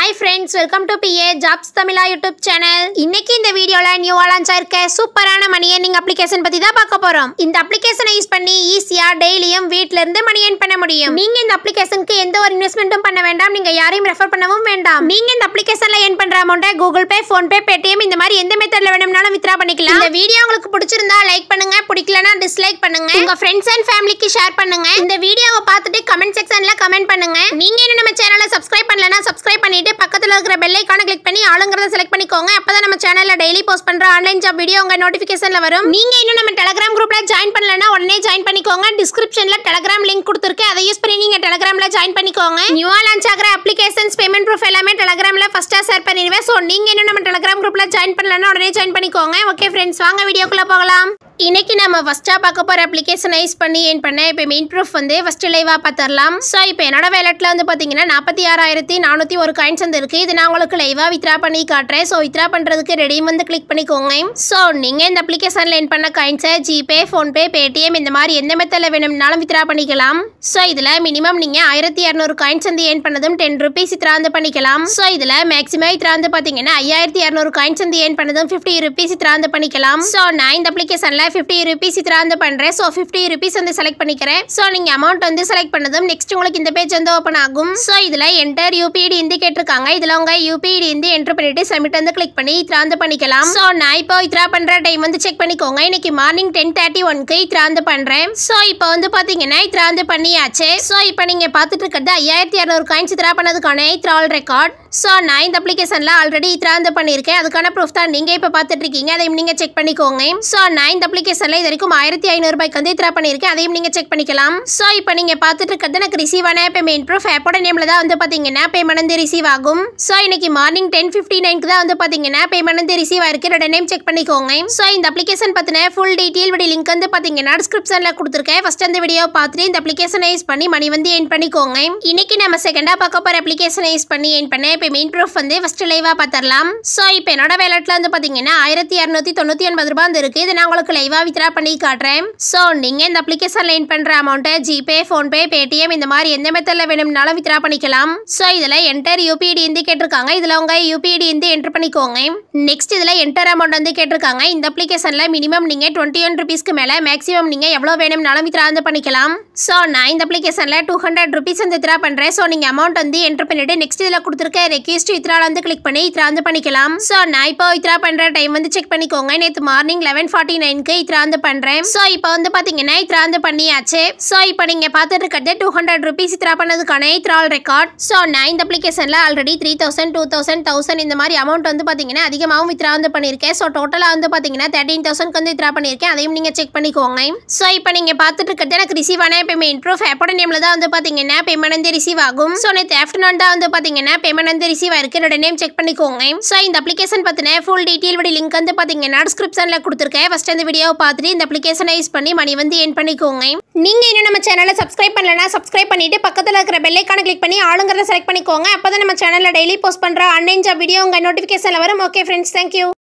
hi friends welcome to B A jobs Tamizha YouTube channel இன்னைக்கு இந்த வீடியோல நியூவா லான்ச் ஆயிருக்க சூப்பரான மணி ஏர்னிங் அப்ளிகேஷன் பத்தி தான் பார்க்க போறோம் இந்த அப்ளிகேஷனை யூஸ் பண்ணி ஈஸியா டெய்லியும் வீட்ல இருந்து மணி ஏர்ன் பண்ண முடியும் நீங்க இந்த அப்ளிகேஷனுக்கு எந்த ஒரு இன்வெஸ்ட்மெண்ட்டும் பண்ண வேண்டாம் நீங்க யாரையும் ரெஃபர் பண்ணவும் வேண்டாம் நீங்க இந்த அப்ளிகேஷன்ல ஏர்ன் பண்ற அமௌண்ட்டை Google Pay PhonePe Paytm இந்த மாதிரி எந்த மெத்தட்ல வேணும்னாலும் வித்ரா பண்ணிக்கலாம் இந்த வீடியோ உங்களுக்கு பிடிச்சிருந்தா லைக் பண்ணுங்க பிடிக்கலனா டிஸ்லைக் பண்ணுங்க உங்க ஃப்ரெண்ட்ஸ் அண்ட் ஃபேமிலிக்கு ஷேர் பண்ணுங்க இந்த வீடியோவை பார்த்துட்டு கமெண்ட் செக்ஷன்ல கமெண்ட் பண்ணுங்க நீங்க இன்னும் நம்ம சேனலை சப்ஸ்கிரைப் பண்ணலனா சப்ஸ்கிரைப் பண்ணிட்டு பக்கத்துல இருக்கிற பெல் ஐகானை கிளிக் பண்ணி ஆளுங்கிறத செலக்ட் பண்ணிக்கோங்க அப்பதான் நம்ம சேனல்ல டெய்லி போஸ்ட் பண்ற ஆன்லைன் ஜாப் வீடியோ உங்க நோட்டிபிகேஷன்ல வரும் நீங்க இன்னும் நம்ம டெலிகிராம் குரூப்ல ஜாயின் பண்ணலனா உடனே ஜாயின் பண்ணிக்கோங்க டிஸ்கிரிப்ஷன்ல டெலிகிராம் லிங்க் கொடுத்துருக்கேன் அதை யூஸ் பண்ணி நீங்க டெலிகிராம்ல ஜாயின் பண்ணிக்கோங்க நியூவா லான்ச் ஆகிற அப்ளிகேஷன்ஸ் பேமெண்ட் ப்ரூஃப் எல்லாமே டெலிகிராம்ல ஃபர்ஸ்டா ஷேர் பண்ணிடுவேன் ஸோ நீங்க இன்னும் நம்ம டெலிகிராம் குரூப்ல ஜாயின் பண்ணலனா உடனே ஜாயின் பண்ணிக்கோங்க ஓகே ஃப்ரெண்ட்ஸ் வாங்க வீடியோக்குள்ள போகலாம் இன்னைக்கு நம்ம ஃபர்ஸ்டா பார்க்க போற அப்ளிகேஷனை யூஸ் பண்ணி ஏன் பண்ண இப்போ மெயின் ப்ரூஃப் வந்து ஃபர்ஸ்ட் லைவா பார்த்துடலாம் ஸோ இப்போ என்னோட வேலட்ல வந்து பாத்தீங்கன்னா நாற்பத்தி ஆறாயிரத்தி நானூத்தி ஒரு காயின்ஸ் வந்து இருக்கு இது நான் உங்களுக்கு லைவா வித்ரா பண்ணி காட்டுறேன் ஸோ வித்ரா பண்றதுக்கு ரெடி வந்து கிளிக் பண்ணிக்கோங்க ஸோ நீங்க இந்த அப்ளிகேஷன்ல ஏன் பண்ண காயின்ஸை ஜிபே ஃபோன்பே பேடிஎம் இந்த மாதிரி எந்த மெத்தட்ல வேணும்னாலும் வித்ரா பண்ணிக்கலாம் ஸோ இதுல மினிமம் நீங்க ஆயிரத்தி இரநூறு காயின்ஸ் வந்து ஏன் பண்ணதும் டென் ருபீஸ் வித்ரா வந்து பண்ணிக்கலாம் ஸோ இதுல மேக்ஸிமம் வித்ரா வந்து பாத்தீங்கன்னா ஐயாயிரத்தி இரநூறு காயின்ஸ் வந்து ஏன் பண்ணதும் ஃபிஃப்டி ருபீஸ் வித்ரா வந்து பண்ணிக்கலாம் ஸோ நான் இந்த அப்ளிகேஷன்ல ஃபிஃப்டி ருபீஸ் வித்ரா வந்து பண்றேன் ஸோ ஃபிஃப்டி ருபீஸ் வந்து செலக்ட் பண்ணிக்கிறேன் ஸோ நீங்க அமௌண்ட் வந்து செலக்ட் பண்ணதும் நெக்ஸ்ட் உங்களுக்கு இந்த பேஜ் வந்து ஓப்பன் ஆகும் ஸோ இதுல என்டர் யூபிடி இந்தி கேட்டிருக்காங்க இதுல உங்க யூபிடி இந்தி என்டர் பண்ணிட்டு சப்மிட் வந்து கிளிக் பண்ணி இத்ரா வந்து பண்ணிக்கலாம் ஸோ நான் இப்போ இத்ரா பண்ற டைம் வந்து செக் பண்ணிக்கோங்க இன்னைக்கு மார்னிங் டென் தேர்ட்டி ஒன்க்கு இத்ரா வந்து பண்றேன் ஸோ இப்போ வந்து பாத்தீங்கன்னா இத்ரா வந்து பண்ணியாச்சு ஸோ இப்போ நீங்க பார்த்துட்டு இருக்கிறது ஐயாயிரத்தி இரநூறு காயின்ஸ் இத்ரா பண்ணதுக்கான இத்ரால் ரெக்கார்ட் ஸோ நான் இந்த அப்ளிகேஷன்ல ஆல்ரெடி இத்ரா வந்து பண்ணியிருக்கேன் அதுக்கான ப்ரூஃப் தான் நீங்க இப்போ பார்த்துட்டு இருக்கீங்க அதையும் நீங்க செக் பண்ணிக்கோங்க ஸோ நான் இந்த அப்ளிகேஷன்ல இது வரைக்கும் ஆயிரத்தி ஐநூறு ரூபாய்க்கு வந்து இத்ரா பண்ணியிருக்கேன் அதையும் நீங்க செக் பண்ணிக்கலாம் ஸோ இப்போ நீங்க பார்த்துட்டு இருக்கிறது எனக்கு ரிசீவ் ஆன பேமெண்ட் ப்ரூஃப் ஆப்போட நேம்ல தான் வந்து பாத்தீங்கன்னா பேமெண்ட் வந்து ரிசீவ் ஆகும் ஸோ இன்னைக்கு மார்னிங் டென் ஃபிஃப்டி நைனுக்கு தான் வந்து பாத்தீங்கன்னா பேமெண்ட் வந்து ரிசீவ் ஆயிருக்கு ரெண்டு நேம் செக் பண்ணிக்கோங்க ஸோ இந்த அப்ளிகேஷன் பத்தின ஃபுல் டீட்டெயில் வீடியோ லிங்க் வந்து பாத்தீங்கன்னா டிஸ்கிரிப்ஷன்ல கொடுத்துருக்கேன் ஃபர்ஸ்ட் அந்த வீடியோ பார்த்துட்டு இந்த அப்ளிகேஷனை யூஸ் பண்ணி மணி வந்து ஏன் பண்ணிக்கோங்க இன்னைக்கு நம்ம செகண்டா பார்க்க போற அப்ளிகேஷனை யூஸ் பண்ணி ஏன் பண்ண இப்போ மெயின் ப்ரூஃப் வந்து ஃபர்ஸ்ட் லைவா பார்த்துடலாம் ஸோ இப்போ என்னோட வேலட்ல வந்து பாத்தீங்கன்னா ஆயிரத்தி இரநூத்தி தொண்ணூத்தி ஒன்பது ரூபாய் வந்து இருக்கு இது நான் உங்களுக்கு லைவா வித்ரா பண்ணி காட்டுறேன் ஸோ நீங்க இந்த அப்ளிகேஷன்ல ஏன் பண்ற அமௌண்ட்டை ஜிபே ஃபோன்பே பேடிஎம் இந்த மாதிரி எந்த மெத்தட்ல வேணும்னாலும் வித்ரா பண்ணிக்கலாம் ஸோ இதுல என்டர் யூபிடி இந்தி கேட்டிருக்காங்க இதுல உங்க யூபிடி இந்தி என்டர் பண்ணிக்கோங்க நெக்ஸ்ட் இதுல என்டர் அமௌண்ட் வந்து கேட்டிருக்காங்க இந்த அப்ளிகேஷன்ல மினிமம் நீங்க டுவெண்ட்டி ஒன் ருபீஸ்க்கு மேல மேக்ஸிமம் நீங்க எவ்வளவு வேணும்னாலும் வித்ரா வந்து பண்ணிக்கலாம் ஸோ நான் இந்த அப்ளிகேஷன்ல டூ ஹண்ட்ரட் ருபீஸ் வந்து வித்ரா பண்றேன் ஸோ நீங்க அமௌண்ட் வந்து என்டர் பண்ணிட்டு நெக்ஸ்ட் இதுல கொடுத்துருக்க ரெக்வஸ்ட் வித்ரால வந்து கிளிக் பண்ணி வித்ரா வந்து பண்ணிக்கலாம் ஸோ நான் இப்போ வித்ரா பண்ற டைம் வந்து செக் பண்ணிக்கோங்க நேற்று மார்னிங் லெவன் ஃபார்ட்டி நைனுக்கு வித்ரா வந்து பண்றேன் ஸோ இப்போ வந்து பாத்தீங்கன்னா வித்ரா வந்து பண்ணியாச்சு ஸோ இப்போ நீங்க பார்த்துட்டு இருக்கிறது டூ ஹண்ட்ரட் ருபீஸ் வித்ரா பண்ணதுக்கான வித்ரால் ரெக்கார்ட் ஸோ நான் இந்த அப்ளிகேஷன்ல already three thousand two thousand thousand இந்த மாதிரி அமௌண்ட் வந்து பாத்தீங்கன்னா அதிகமாகவும் வித்ரா வந்து பண்ணியிருக்கேன் ஸோ டோட்டலாக வந்து பாத்தீங்கன்னா தேர்ட்டீன் தௌசண்ட் வந்து வித்ரா பண்ணியிருக்கேன் அதையும் நீங்க செக் பண்ணிக்கோங்க ஸோ இப்போ நீங்க பார்த்துட்டு இருக்கிறது எனக்கு ரிசீவ் ஆன பேமெண்ட் ப்ரூஃப் எப்போட நேம்ல தான் வந்து பாத்தீங்கன்னா பேமெண்ட் வந்து ரிசீவ் ஆகும் ஸோ நேற்று ஆஃப்டர்நூன் தான் வந்து பாத்தீங்கன்னா பேமெண்ட் வந்து ரிசீவ் ஆயிருக்கு என்னோட நேம் செக் பண்ணிக்கோங்க ஸோ இந்த அப்ளிகேஷன் பத்தின ஃபுல் டீட்டெயில் வீடியோ லிங்க் வந்து பாத்தீங்கன்னா டிஸ்கிரிப்ஷன்ல கொடுத்துருக்கேன் ஃபர்ஸ்ட் அந்த வீடியோவை பார்த்துட்டு இந்த அப்ளிகேஷனை யூஸ் பண்ணி மணி வந்து ஏன் பண்ணிக்கோங்க நீங்க இன்னும் நம்ம சேனலை சப்ஸ்கிரைப் பண்ணலனா சப்ஸ்கிரைப் பண்ணிட்டு பக்கத்துல இருக்கிற பெல் ஐக்கானை கிளிக் பண்ணி ஆளுங்கிறத செலக்ட் பண்ணிக்கோங்க அப்பதான் நம்ம சேனல்ல டெய்லி போஸ்ட் பண்ற ஆன்லைன் ஜாப் வீடியோ உங்க நோட்டிஃபிகேஷன்ல வரும் ஓகே ஃப்ரெண்ட்ஸ் தேங்க்யூ